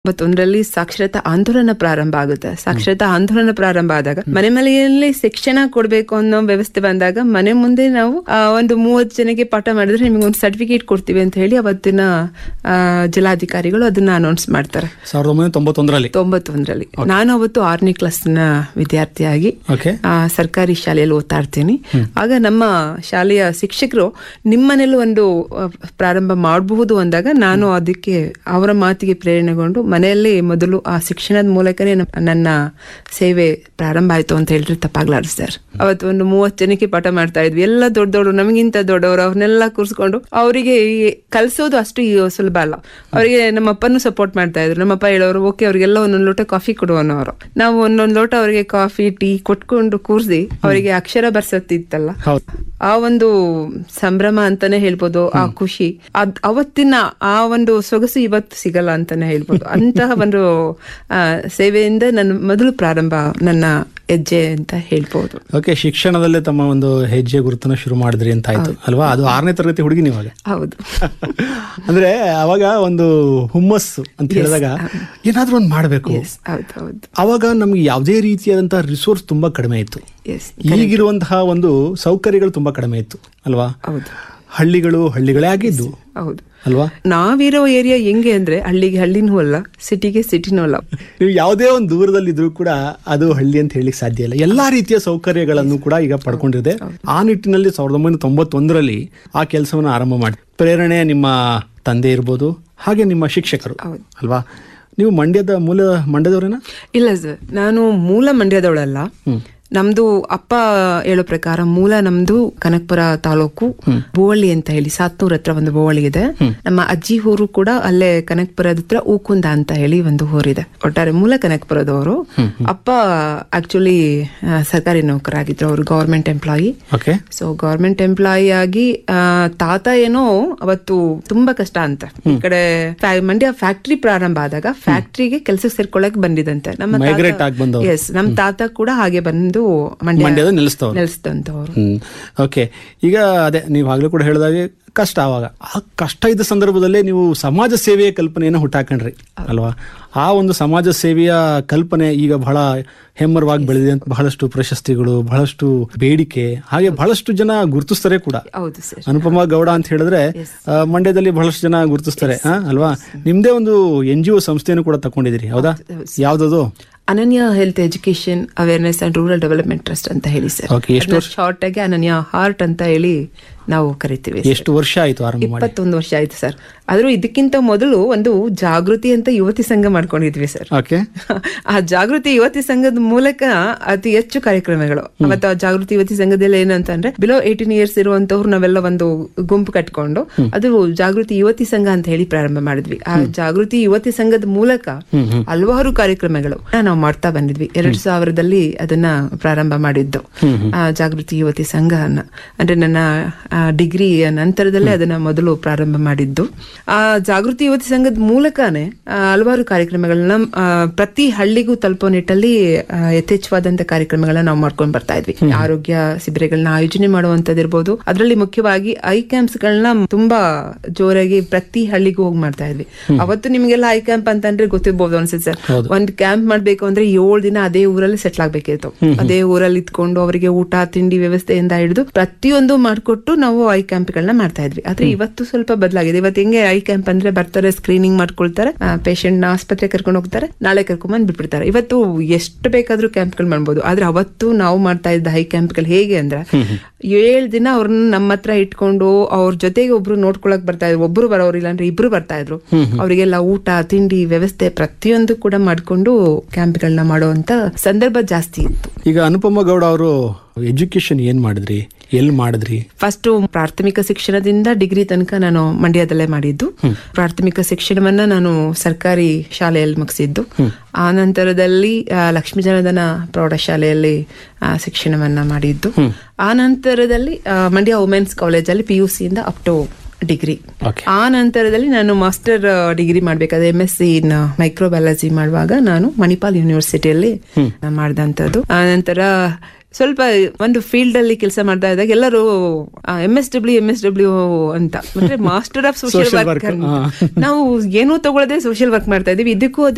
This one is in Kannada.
ಒಂದರಲ್ಲಿ ಸಾಕ್ಷರತಾ ಆಂದೋಲನ ಪ್ರಾರಂಭ ಆಗುತ್ತೆ ಸಾಕ್ಷರತಾ ಆಂದೋಲನ ಪ್ರಾರಂಭ ಆದಾಗ ಮನೆ ಮನೆಯಲ್ಲಿ ಶಿಕ್ಷಣ ಕೊಡ್ಬೇಕು ಅನ್ನೋ ವ್ಯವಸ್ಥೆ ಬಂದಾಗ ಮನೆ ಮುಂದೆ ನಾವು ಆ, ಒಂದು ಮೂವತ್ತು ಜನಕ್ಕೆ ಪಾಠ ಮಾಡಿದ್ರೆ ನಿಮಗೆ ಒಂದು ಸರ್ಟಿಫಿಕೇಟ್ ಕೊಡ್ತೀವಿ ಅಂತ ಹೇಳಿ ಅವತ್ತಿನ ಆ, ಜಿಲ್ಲಾಧಿಕಾರಿಗಳು ಅದನ್ನ ಅನೌನ್ಸ್ ಮಾಡ್ತಾರೆ ಸಾವಿರದ ಒಂಬೈನೂರ ತೊಂಬತ್ತೊಂದರಲ್ಲಿ ತೊಂಬತ್ತೊಂದರಲ್ಲಿ ನಾನು ಅವತ್ತು ಆರನೇ ಕ್ಲಾಸ್ನ ವಿದ್ಯಾರ್ಥಿಯಾಗಿ ಓಕೆ ಆ, ಸರ್ಕಾರಿ ಶಾಲೆಯಲ್ಲಿ ಓದ್ತಾ ಇರ್ತೀನಿ ಆಗ ನಮ್ಮ ಶಾಲೆಯ ಶಿಕ್ಷಕರು ನಿಮ್ಮನೇಲೂ ಒಂದು ಆ, ಪ್ರಾರಂಭ ಮಾಡಬಹುದು ಅಂದಾಗ ನಾನು ಅದಕ್ಕೆ ಅವರ ಮಾತಿಗೆ ಪ್ರೇರಣೆಗೊಂಡು ಮನೆಯಲ್ಲಿ ಮೊದಲು ಆ ಶಿಕ್ಷಣದ ಮೂಲಕನೇ ನಮ್ಮ- ನನ್ನ ಸೇವೆ ಪ್ರಾರಂಭ ಆಯ್ತು ಅಂತ ಹೇಳಿದ್ರೆ ತಪ್ಪಾಗ್ಲಾರ್ದು ಸರ್ ಅವತ್ತು ಒಂದು ಮೂವತ್ತು ಜನಕ್ಕೆ ಪಾಠ ಮಾಡ್ತಾ ಇದ್ವಿ ಎಲ್ಲ ದೊಡ್ಡ ದೊಡ್ಡ ನಮಗಿಂತ ದೊಡ್ಡವರು ಅವ್ರನ್ನೆಲ್ಲ ಕೂರಿಸ್ಕೊಂಡು ಅವರಿಗೆ ಕಲಿಸೋದು ಅಷ್ಟು ಈ ಸುಲಭ ಅಲ್ಲ ಅವರಿಗೆ ನಮ್ಮಪ್ಪನೂ ಸಪೋರ್ಟ್ ಮಾಡ್ತಾ ಇದ್ರು ನಮ್ಮಪ್ಪ ಹೇಳೋರು ಓಕೆ ಅವ್ರಿಗೆಲ್ಲ ಒಂದೊಂದು ಲೋಟ ಕಾಫಿ ಕೊಡು ಅನ್ನೋರು ನಾವು ಒಂದೊಂದು ಲೋಟ ಅವರಿಗೆ ಕಾಫಿ ಟೀ ಕೊಟ್ಕೊಂಡು ಕೂರಿಸಿ ಅವರಿಗೆ ಅಕ್ಷರ ಬರ್ಸತ್ತಿತ್ತಲ್ಲ ಹೌದು ಆ ಒಂದು ಸಂಭ್ರಮ ಅಂತಾನೆ ಹೇಳ್ಬೋದು ಆ ಖುಷಿ ಅದ್ ಅವತ್ತಿನ ಆ ಒಂದು ಸೊಗಸು ಇವತ್ತು ಸಿಗಲ್ಲ ಅಂತಾನೆ ಹೇಳ್ಬೋದು ಅಂತಹ ಒಂದು ಆ, ಸೇವೆಯಿಂದ ನನ್ನ ಮೊದಲು ಪ್ರಾರಂಭ ನನ್ನ ಹೆಜ್ಜೆ ಅಂತ ಹೇಳ್ಬೋದು ಓಕೆ ಶಿಕ್ಷಣದಲ್ಲೇ ತಮ್ಮ ಒಂದು ಹೆಜ್ಜೆ ಗುರುತನ್ನ ಶುರು ಮಾಡಿದ್ರಿ ಅಂತ ಆಯ್ತು ಅಲ್ವಾ ಅದು ಆರನೇ ತರಗತಿ ಹುಡುಗಿ ನೀವಾಗ ಹೌದು ಅಂದ್ರೆ ಅವಾಗ ಒಂದು ಹುಮ್ಮಸ್ಸು ಅಂತ ಹೇಳಿದಾಗ ಏನಾದ್ರೂ ಒಂದು ಮಾಡಬೇಕು ಎಸ್ ಹೌದು ಹೌದು ಅವಾಗ ನಮ್ಗೆ ಯಾವುದೇ ರೀತಿಯಾದಂತಹ ರಿಸೋರ್ಸ್ ತುಂಬಾ ಕಡಿಮೆ ಇತ್ತು ಎಸ್ ಈಗಿರುವಂತಹ ಒಂದು ಸೌಕರ್ಯಗಳು ತುಂಬಾ ಕಡಿಮೆ ಇತ್ತು ಅಲ್ವಾ ಹೌದು ಹಳ್ಳಿಗಳು ಹಳ್ಳಿಗಳೇ ಆಗಿದ್ದು ಹೌದು ಅಲ್ವಾ ನಾವಿರೋ ಏರಿಯಾ ಹೆಂಗೆ ಅಂದ್ರೆ ಹಳ್ಳಿಗೆ ಹಳ್ಳಿನೂ ಅಲ್ಲ ಸಿಟಿಗೆ ಸಿಟಿನೂ ಅಲ್ಲ ನೀವು ಯಾವುದೇ ಒಂದು ದೂರದಲ್ಲಿದ್ರು ಕೂಡ ಅದು ಹಳ್ಳಿ ಅಂತ ಹೇಳಿಕ್ ಸಾಧ್ಯ ಇಲ್ಲ ಎಲ್ಲಾ ರೀತಿಯ ಸೌಕರ್ಯಗಳನ್ನು ಕೂಡ ಈಗ ಪಡ್ಕೊಂಡಿದೆ ಆ ನಿಟ್ಟಿನಲ್ಲಿ ಸಾವಿರದ ಒಂಬೈನೂರ ತೊಂಬತ್ತೊಂದರಲ್ಲಿ ಆ ಕೆಲಸವನ್ನು ಆರಂಭ ಮಾಡಿ ಪ್ರೇರಣೆ ನಿಮ್ಮ ತಂದೆ ಇರ್ಬೋದು ಹಾಗೆ ನಿಮ್ಮ ಶಿಕ್ಷಕರು ಹೌದು. ಅಲ್ವಾ ನೀವು ಮಂಡ್ಯದ ಮೂಲ ಮಂಡ್ಯದವರೇನಾ ಇಲ್ಲ ಸರ್ ನಾನು ಮೂಲ ಮಂಡ್ಯದವಳಲ್ಲ ನಮ್ದು ಅಪ್ಪ ಹೇಳೋ ಪ್ರಕಾರ ಮೂಲ ನಮ್ದು ಕನಕಪುರ ತಾಲೂಕು ಬೋವಳ್ಳಿ ಅಂತ ಹೇಳಿ ಸಾತ್ನೂರ್ ಹತ್ರ ಒಂದು ಬೋವಳ್ಳಿ ಇದೆ ನಮ್ಮ ಅಜ್ಜಿ ಊರು ಕೂಡ ಅಲ್ಲೇ ಕನಕಪುರದ ಹತ್ರ ಊಕುಂದ ಅಂತ ಹೇಳಿ ಒಂದು ಊರಿದೆ ಒಟ್ಟಾರೆ ಮೂಲ ಕನಕಪುರದವರು ಅಪ್ಪ ಆಕ್ಚುಲಿ ಸರ್ಕಾರಿ ನೌಕರಾಗಿದ್ರು ಅವರು government employee okay so government employee ಆಗಿ ಆ, ತಾತ ಏನೋ ಅವತ್ತು ತುಂಬಾ ಕಷ್ಟ ಅಂತ ಈ ಕಡೆ ಫ್ಯಾ- ಮಂಡ್ಯ ಫ್ಯಾಕ್ಟ್ರಿ ಪ್ರಾರಂಭ ಆದಾಗ ಫ್ಯಾಕ್ಟ್ರಿಗೆ ಕೆಲ್ಸಕ್ಕೆ ಸೇರ್ಕೊಳ್ಳಕ್ ಬಂದಿದಂತೆ ನಮ್ಮ ಮೈಗ್ರೇಟ್ ಆಗಿ ಬಂದವರು ಎಸ್ ನಮ್ ತಾತ ಕೂಡ ಹಾಗೆ ಬಂದು ಮಂಡ್ಯ ಮಂಡ್ಯದ ನಿಲ್ಲಿಸ್ತವ್ರು ನೆಲೆಸಿದಂತವ್ರು ಹ್ಮ್ ಓಕೆ ಈಗ ಅದೇ ನೀವು ಆಗ್ಲೂ ಕೂಡ ಹೇಳಿದಾಗೆ ಕಷ್ಟ ಅವಾಗ ಆ ಕಷ್ಟ ಇದ್ದ ಸಂದರ್ಭದಲ್ಲೇ ನೀವು ಸಮಾಜ ಸೇವೆಯ ಕಲ್ಪನೆಯನ್ನು ಹುಟ್ಟಾಕೊಂಡ್ರಿ ಅಲ್ವಾ ಆ ಒಂದು ಸಮಾಜ ಸೇವೆಯ ಕಲ್ಪನೆ ಈಗ ಬಹಳ ಹೆಮ್ಮರವಾಗಿ ಬೆಳೆದಿದೆ ಅಂತ ಬಹಳಷ್ಟು ಪ್ರಶಸ್ತಿಗಳು ಬಹಳಷ್ಟು ಬೇಡಿಕೆ ಹಾಗೆ ಬಹಳಷ್ಟು ಜನ ಗುರುತಿಸ್ತಾರೆ ಕೂಡ ಹೌದು ಸರ್ ಅನುಪಮ ಗೌಡ ಅಂತ ಹೇಳಿದ್ರೆ ಆ, ಮಂಡ್ಯದಲ್ಲಿ ಬಹಳಷ್ಟು ಜನ ಗುರುತಿಸ್ತಾರೆ ಆ, ಅಲ್ವಾ ನಿಮ್ದೇ ಒಂದು ಎನ್ ಜಿ ಒ ಸಂಸ್ಥೆಯನ್ನು ಕೂಡ ತಕೊಂಡಿದ್ದೀರಿ ಹೌದಾ ಯಾವ್ದದು Ananya health education awareness and rural development trust ಅಂತ ಹೇಳಿ ಸರ್ Okay, ಎಷ್ಟು ಶಾರ್ಟ್ ಆಗಿ ಅನನ್ಯ ಹಾರ್ಟ್ ಅಂತ ಹೇಳಿ ನಾವು ಕರಿತೀವಿ sir. ಎಷ್ಟು ವರ್ಷ ಆಯ್ತು ಆರಂಭ ಮಾಡಿ ಇಪ್ಪತ್ತೊಂದು ವರ್ಷ ಆಯ್ತು ಸರ್ ಆದ್ರೂ ಇದಕ್ಕಿಂತ ಮೊದಲು ಒಂದು ಜಾಗೃತಿ ಅಂತ ಯುವತಿ ಸಂಘ ಮಾಡ್ಕೊಂಡಿದ್ವಿ ಸರ್ ಓಕೆ ಆ ಜಾಗೃತಿ ಯುವತಿ ಸಂಘದ ಮೂಲಕ ಅತಿ ಹೆಚ್ಚು ಕಾರ್ಯಕ್ರಮಗಳು ಮತ್ತು ಆ ಜಾಗೃತಿ ಯುವತಿ ಸಂಘದಲ್ಲಿ ಏನಂತಂದ್ರೆ ಬಿಲೋ ಏಟೀನ್ ಇಯರ್ಸ್ ಇರುವಂತವ್ರು ನಾವೆಲ್ಲ ಒಂದು ಗುಂಪು ಕಟ್ಕೊಂಡು ಅದು ಜಾಗೃತಿ ಯುವತಿ ಸಂಘ ಅಂತ ಹೇಳಿ ಪ್ರಾರಂಭ ಮಾಡಿದ್ವಿ ಆ ಜಾಗೃತಿ ಯುವತಿ ಸಂಘದ ಮೂಲಕ ಹಲವಾರು ಕಾರ್ಯಕ್ರಮಗಳು ನಾವು ಮಾಡ್ತಾ ಬಂದಿದ್ವಿ ಎರಡ್ ಸಾವಿರದಲ್ಲಿ ಅದನ್ನ ಪ್ರಾರಂಭ ಮಾಡಿದ್ದು ಆ ಜಾಗೃತಿ ಯುವತಿ ಸಂಘನ ಅಂದ್ರೆ ನನ್ನ ಡಿಗ್ರಿ ನಂತರದಲ್ಲೇ ಅದನ್ನ ಮೊದಲು ಪ್ರಾರಂಭ ಮಾಡಿದ್ದು ಆ ಜಾಗೃತಿ ಯುವತಿ ಸಂಘದ ಮೂಲಕನೇ ಆ, ಹಲವಾರು ಕಾರ್ಯಕ್ರಮಗಳನ್ನ ಆ, ಪ್ರತಿ ಹಳ್ಳಿಗೂ ತಲುಪೋ ನಿಟ್ಟಲ್ಲಿ ಆ, ಯಥೇಚ್ಛವಾದಂತ ಕಾರ್ಯಕ್ರಮಗಳನ್ನ ನಾವು ಮಾಡ್ಕೊಂಡು ಬರ್ತಾ ಇದ್ವಿ ಆರೋಗ್ಯ ಶಿಬಿರಗಳನ್ನ ಆಯೋಜನೆ ಮಾಡುವಂತದಿರ್ಬೋದು ಅದರಲ್ಲಿ ಮುಖ್ಯವಾಗಿ ಐ ಕ್ಯಾಂಪ್ಸ್ ಗಳನ್ನ ತುಂಬಾ ಜೋರಾಗಿ ಪ್ರತಿ ಹಳ್ಳಿಗೂ ಹೋಗಿ ಮಾಡ್ತಾ ಇದ್ವಿ ಅವತ್ತು ನಿಮ್ಗೆಲ್ಲ ಐ ಕ್ಯಾಂಪ್ ಅಂತಂದ್ರೆ ಗೊತ್ತಿರ್ಬೋದು ಅನ್ಸುತ್ತೆ ಸರ್ ಒಂದ್ ಕ್ಯಾಂಪ್ ಮಾಡ್ಬೇಕು ಅಂದ್ರೆ ಏಳು ದಿನ ಅದೇ ಊರಲ್ಲಿ ಸೆಟ್ಲ್ ಆಗ್ಬೇಕಿತ್ತು ಅದೇ ಊರಲ್ಲಿ ಇದ್ಕೊಂಡು ಅವರಿಗೆ ಊಟ ತಿಂಡಿ ವ್ಯವಸ್ಥೆಯಿಂದ ಹಿಡಿದು ಪ್ರತಿಯೊಂದು ಮಾಡ್ಕೊಟ್ಟು ನಾವು ಐ ಕ್ಯಾಂಪ್ ಗಳನ್ನ ಮಾಡ್ತಾ ಇದ್ವಿ ಆದ್ರೆ ಇವತ್ತು ಸ್ವಲ್ಪ ಬದಲಾಗಿದೆ ಇವತ್ತು ಹೆಂಗೆ ಐ ಕ್ಯಾಂಪ್ ಅಂದ್ರೆ ಬರ್ತಾರೆ ಸ್ಕ್ರೀನಿಂಗ್ ಮಾಡ್ಕೊಳ್ತಾರೆ ಪೇಷಂಟ್ ನ ಆಸ್ಪತ್ರೆ ಕರ್ಕೊಂಡು ಹೋಗ್ತಾರೆ ನಾಳೆ ಕರ್ಕೊಂಡ್ ಬಂದ್ ಬಿಟ್ಬಿಡ್ತಾರೆ ಇವತ್ತು ಎಷ್ಟು ಬೇಕಾದ್ರೂ ಕ್ಯಾಂಪ್ ಗಳು ಮಾಡ್ಬೋದು ಆದ್ರೆ ಅವತ್ತು ನಾವು ಮಾಡ್ತಾ ಇದ್ದ ಹೈ ಕ್ಯಾಂಪ್ ಗಳು ಹೇಗೆ ಅಂದ್ರೆ ಏಳ್ ದಿನ ಅವ್ರನ್ನ ನಮ್ಮ ಹತ್ರ ಇಟ್ಕೊಂಡು ಅವ್ರ ಜೊತೆಗೆ ಒಬ್ರು ನೋಡ್ಕೊಳಕ್ ಬರ್ತಾ ಇದ್ರು ಒಬ್ರು ಬರೋರಿಲ್ಲ ಅಂದ್ರೆ ಇಬ್ರು ಬರ್ತಾ ಇದ್ರು ಅವರಿಗೆಲ್ಲ ಊಟ ತಿಂಡಿ ವ್ಯವಸ್ಥೆ ಪ್ರತಿಯೊಂದು ಕೂಡ ಮಾಡ್ಕೊಂಡು ಕ್ಯಾಂಪ್ಗಳನ್ನ ಮಾಡುವಂತ ಸಂದರ್ಭ ಜಾಸ್ತಿ ಇತ್ತು ಈಗ ಅನುಪಮ ಗೌಡ ಅವರು ಎಜುಕೇಶನ್ ಏನ್ ಮಾಡಿದ್ರಿ ಎಲ್ಲಿ ಮಾಡಿದ್ರಿ ಫಸ್ಟ್ ಪ್ರಾಥಮಿಕ ಶಿಕ್ಷಣದಿಂದ ಡಿಗ್ರಿ ತನಕ ನಾನು ಮಂಡ್ಯದಲ್ಲೇ ಮಾಡಿದ್ದು ಪ್ರಾಥಮಿಕ ಶಿಕ್ಷಣವನ್ನ ನಾನು ಸರ್ಕಾರಿ ಶಾಲೆಯಲ್ಲಿ ಮುಗಿಸಿದ್ದು ಆ ನಂತರದಲ್ಲಿ ಆ, ಲಕ್ಷ್ಮೀ ಜನಧನ ಪ್ರೌಢಶಾಲೆಯಲ್ಲಿ ಆ, ಶಿಕ್ಷಣವನ್ನ ಮಾಡಿದ್ದು ಆ ನಂತರದಲ್ಲಿ ಆ, ಮಂಡ್ಯ ವುಮೆನ್ಸ್ ಕಾಲೇಜಲ್ಲಿ ಪಿ ಯು ಸಿಯಿಂದ ಅಪ್ ಟು ಡಿಗ್ರಿ ಓಕೆ ಆ ನಂತರದಲ್ಲಿ ನಾನು ಮಾಸ್ಟರ್ ಡಿಗ್ರಿ ಮಾಡ್ಬೇಕಾದ್ರೆ M S C in microbiology ಮಾಡುವಾಗ ನಾನು ಮಣಿಪಾಲ್ ಯೂನಿವರ್ಸಿಟಿಯಲ್ಲಿ ಮಾಡಿದಂಥದ್ದು ಆ ನಂತರ ಸ್ವಲ್ಪ ಒಂದು ಫೀಲ್ಡ್ ಅಲ್ಲಿ ಕೆಲಸ ಮಾಡ್ತಾ ಇದ್ದಾಗ ಎಲ್ಲರೂ M S W M S W ಅಂತ ಅಂದ್ರೆ master of social Social work work, ಹಾ. ನಾವು ಏನೂ ತಗೊಳ್ಳದೆ ಸೋಷಿಯಲ್ ವರ್ಕ್ ಮಾಡ್ತಾ ಇದೀವಿ ಇದಕ್ಕೂ ಅದಕ್ಕೆ